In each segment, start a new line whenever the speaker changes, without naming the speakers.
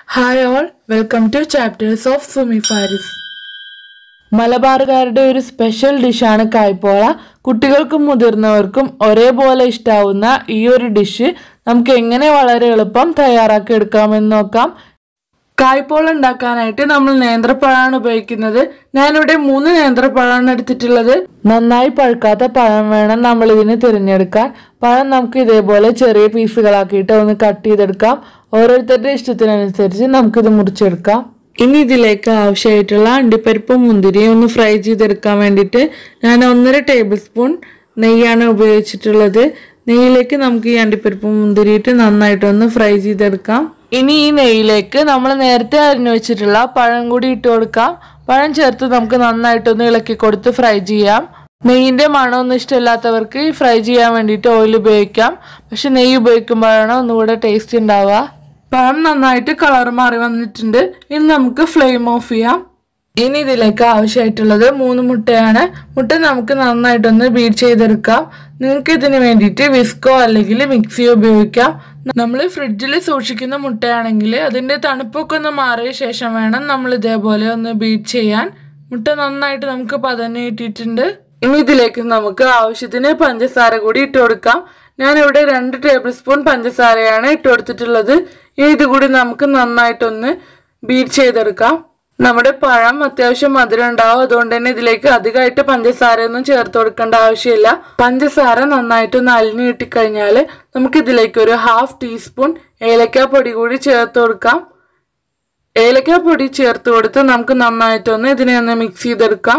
hi all welcome to chapters of Sumi Faris മലബാറുകാരുടെ ഒരു special ഡിഷാണ് കായ്പോള കുട്ടികൾക്കും മുതിർന്നവർക്കും ഒരേപോലെ ഇഷ്ടാവുന്ന ഈ ഒരു ഡിഷ് നമുക്ക് എങ്ങനെ വളരെ എളുപ്പം തയ്യാറാക്കി എടുക്കാമെന്ന് നോക്കാം കായ്പോള ഉണ്ടാക്കാനായിട്ട് നമ്മൾ നേന്ത്രപ്പഴമാണ് ഉപയോഗിക്കുന്നത് ഞാനിവിടെ മൂന്ന് നേന്ത്രപ്പഴമാണ് എടുത്തിട്ടുള്ളത് നന്നായി പഴുക്കാത്ത പഴം വേണം നമ്മൾ ഇതിന് തിരഞ്ഞെടുക്കാൻ പഴം നമുക്ക് ഇതേപോലെ ചെറിയ പീസുകളാക്കിയിട്ട് ഒന്ന് കട്ട് ചെയ്തെടുക്കാം ഓരോരുത്തരുടെ ഇഷ്ടത്തിനനുസരിച്ച് നമുക്കിത് മുറിച്ചെടുക്കാം ഇനി ഇതിലേക്ക് ആവശ്യമായിട്ടുള്ള അണ്ടിപ്പരിപ്പും മുന്തിരിയും ഒന്ന് ഫ്രൈ ചെയ്തെടുക്കാൻ വേണ്ടിയിട്ട് ഞാൻ ഒന്നര ടേബിൾ സ്പൂൺ നെയ്യാണ് ഉപയോഗിച്ചിട്ടുള്ളത് നെയ്യിലേക്ക് നമുക്ക് ഈ അണ്ടിപ്പരിപ്പും മുന്തിരിയിട്ട് നന്നായിട്ടൊന്ന് ഫ്രൈ ചെയ്തെടുക്കാം ഇനി ഈ നെയ്യിലേക്ക് നമ്മൾ നേരത്തെ അരിഞ്ഞു വെച്ചിട്ടുള്ള പഴം കൂടി ഇട്ട് കൊടുക്കാം പഴം ചേർത്ത് നമുക്ക് നന്നായിട്ടൊന്ന് ഇളക്കി കൊടുത്ത് ഫ്രൈ ചെയ്യാം നെയ്യിന്റെ മണമൊന്നും ഇഷ്ടമില്ലാത്തവർക്ക് ഈ ഫ്രൈ ചെയ്യാൻ വേണ്ടിയിട്ട് ഓയിൽ ഉപയോഗിക്കാം പക്ഷെ നെയ്യ് ഉപയോഗിക്കുമ്പോഴാണ് ഒന്നുകൂടെ ടേസ്റ്റ് ഉണ്ടാവുക പഴം നന്നായിട്ട് കളർ മാറി വന്നിട്ടുണ്ട് ഇനി നമുക്ക് ഫ്ലെയിം ഓഫ് ചെയ്യാം ഇനി ഇതിലേക്ക് ആവശ്യമായിട്ടുള്ളത് മൂന്ന് മുട്ടയാണ് മുട്ട നമുക്ക് നന്നായിട്ടൊന്ന് ബീറ്റ് ചെയ്തെടുക്കാം നിങ്ങൾക്ക് ഇതിന് വേണ്ടിയിട്ട് വിസ്കോ അല്ലെങ്കിൽ മിക്സിയോ ഉപയോഗിക്കാം നമ്മൾ ഫ്രിഡ്ജിൽ സൂക്ഷിക്കുന്ന മുട്ടയാണെങ്കിൽ അതിന്റെ തണുപ്പൊക്കെ ഒന്ന് മാറിയ ശേഷം വേണം നമ്മൾ ഇതേപോലെ ഒന്ന് ബീറ്റ് ചെയ്യാൻ മുട്ട നന്നായിട്ട് നമുക്ക് പതന്നെ ഇട്ടിട്ടുണ്ട് ഇനി ഇതിലേക്ക് നമുക്ക് ആവശ്യത്തിന് പഞ്ചസാര കൂടി ഇട്ട് കൊടുക്കാം ഞാനിവിടെ രണ്ട് ടേബിൾ സ്പൂൺ പഞ്ചസാരയാണ് ഇട്ട് കൊടുത്തിട്ടുള്ളത് ഇനി ഇത് കൂടി നമുക്ക് നന്നായിട്ടൊന്ന് ബീറ്റ് ചെയ്തെടുക്കാം നമ്മുടെ പഴം അത്യാവശ്യം മധുരം ഉണ്ടാവും അതുകൊണ്ട് തന്നെ ഇതിലേക്ക് അധികമായിട്ട് പഞ്ചസാര ഒന്നും ചേർത്ത് കൊടുക്കേണ്ട ആവശ്യമില്ല പഞ്ചസാര നന്നായിട്ടൊന്ന് അലിഞ്ഞു കിട്ടിക്കഴിഞ്ഞാൽ നമുക്ക് ഇതിലേക്ക് ഒരു ഹാഫ് ടീസ്പൂൺ ഏലക്ക പൊടി കൂടി ചേർത്ത് കൊടുക്കാം ഏലക്ക പൊടി ചേർത്ത് കൊടുത്ത് നമുക്ക് നന്നായിട്ടൊന്ന് ഇതിനെ ഒന്ന് മിക്സ് ചെയ്തെടുക്കാം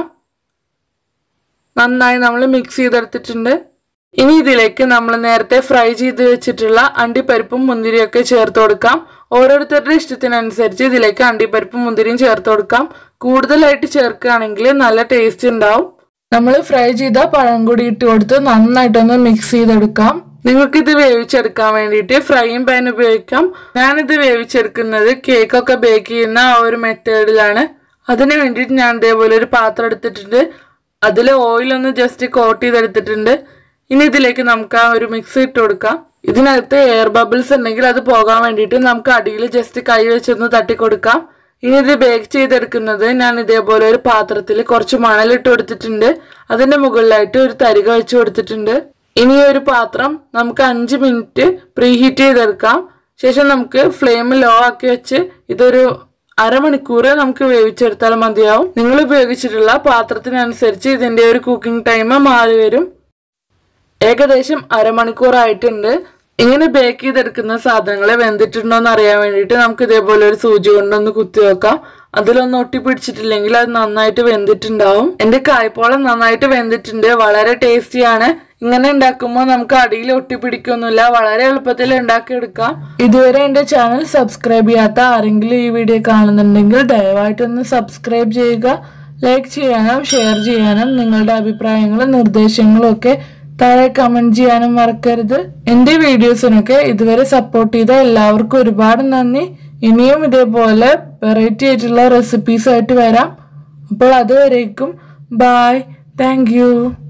നന്നായി നമ്മൾ മിക്സ് ചെയ്തെടുത്തിട്ടുണ്ട് ഇനി ഇതിലേക്ക് നമ്മൾ നേരത്തെ ഫ്രൈ ചെയ്ത് വെച്ചിട്ടുള്ള അണ്ടിപ്പരിപ്പും മുന്തിരിയൊക്കെ ചേർത്ത് കൊടുക്കാം ഓരോരുത്തരുടെ ഇഷ്ടത്തിനനുസരിച്ച് ഇതിലേക്ക് അണ്ടിപ്പരിപ്പും മുന്തിരിയും ചേർത്ത് കൊടുക്കാം കൂടുതലായിട്ട് ചേർക്കുകയാണെങ്കിൽ നല്ല ടേസ്റ്റ് ഉണ്ടാവും നമ്മൾ ഫ്രൈ ചെയ്ത പഴം കൂടി ഇട്ട് കൊടുത്ത് നന്നായിട്ടൊന്ന് മിക്സ് ചെയ്തെടുക്കാം നിങ്ങൾക്ക് ഇത് വേവിച്ചെടുക്കാൻ വേണ്ടിയിട്ട് ഫ്രൈയിങ് പാൻ ഉപയോഗിക്കാം ഞാനിത് വേവിച്ചെടുക്കുന്നത് കേക്കൊക്കെ ബേക്ക് ചെയ്യുന്ന ആ ഒരു മെത്തേഡിലാണ് അതിന് വേണ്ടിയിട്ട് ഞാൻ ഇതേപോലെ ഒരു പാത്രം എടുത്തിട്ടുണ്ട് അതിൽ ഓയിലൊന്ന് ജസ്റ്റ് കോട്ട് ചെയ്തെടുത്തിട്ടുണ്ട് ഇനി ഇതിലേക്ക് നമുക്ക് ആ ഒരു മിക്സ് ഇട്ട് കൊടുക്കാം ഇതിനകത്ത് എയർ ബബിൾസ് ഉണ്ടെങ്കിൽ അത് പോകാൻ വേണ്ടിയിട്ട് നമുക്ക് അടിയിൽ ജസ്റ്റ് കൈ വെച്ചൊന്ന് തട്ടിക്കൊടുക്കാം ഇനി ഇത് ബേക്ക് ചെയ്തെടുക്കുന്നത് ഞാൻ ഇതേപോലെ ഒരു പാത്രത്തിൽ കുറച്ച് മണലിട്ട് കൊടുത്തിട്ടുണ്ട് അതിന്റെ മുകളിലായിട്ട് ഒരു തരിക വെച്ച് കൊടുത്തിട്ടുണ്ട് ഇനി ഈ ഒരു പാത്രം നമുക്ക് അഞ്ച് മിനിറ്റ് പ്രീഹീറ്റ് ചെയ്തെടുക്കാം ശേഷം നമുക്ക് ഫ്ലെയിം ലോ ആക്കി വെച്ച് ഇതൊരു അരമണിക്കൂർ നമുക്ക് വേവിച്ചെടുത്താൽ മതിയാവും നിങ്ങൾ ഉപയോഗിച്ചിട്ടുള്ള പാത്രത്തിനനുസരിച്ച് ഇതിന്റെ ഒരു കുക്കിംഗ് ടൈം മാറി വരും ഏകദേശം അരമണിക്കൂർ ആയിട്ടുണ്ട് ഇങ്ങനെ ബേക്ക് ചെയ്തെടുക്കുന്ന സാധനങ്ങൾ വെന്തിട്ടുണ്ടോ എന്ന് അറിയാൻ വേണ്ടിയിട്ട് നമുക്ക് ഇതേപോലെ ഒരു സൂചി കൊണ്ടൊന്ന് കുത്തി വെക്കാം അതിലൊന്നും ഒട്ടിപ്പിടിച്ചിട്ടില്ലെങ്കിൽ അത് നന്നായിട്ട് വെന്തിട്ടുണ്ടാവും എന്റെ കായ്പോളം നന്നായിട്ട് വെന്തിട്ടുണ്ട് വളരെ ടേസ്റ്റിയാണ് ഇങ്ങനെ ഉണ്ടാക്കുമ്പോൾ നമുക്ക് അടിയിൽ ഒട്ടിപ്പിടിക്കൊന്നുമില്ല വളരെ എളുപ്പത്തിൽ ഉണ്ടാക്കിയെടുക്കാം ഇതുവരെ എന്റെ ചാനൽ സബ്സ്ക്രൈബ് ചെയ്യാത്ത ആരെങ്കിലും ഈ വീഡിയോ കാണുന്നുണ്ടെങ്കിൽ ദയവായിട്ടൊന്ന് സബ്സ്ക്രൈബ് ചെയ്യുക ലൈക്ക് ചെയ്യാനും ഷെയർ ചെയ്യാനും നിങ്ങളുടെ അഭിപ്രായങ്ങളും നിർദ്ദേശങ്ങളും ഒക്കെ താഴെ കമന്റ് ചെയ്യാനും മറക്കരുത് എന്റെ വീഡിയോസിനൊക്കെ ഇതുവരെ സപ്പോർട്ട് ചെയ്ത എല്ലാവർക്കും ഒരുപാട് നന്ദി ഇനിയും ഇതേപോലെ വെറൈറ്റി ആയിട്ടുള്ള റെസിപ്പീസ് ആയിട്ട് വരാം അപ്പോൾ അതുവരേക്കും ബായ് താങ്ക്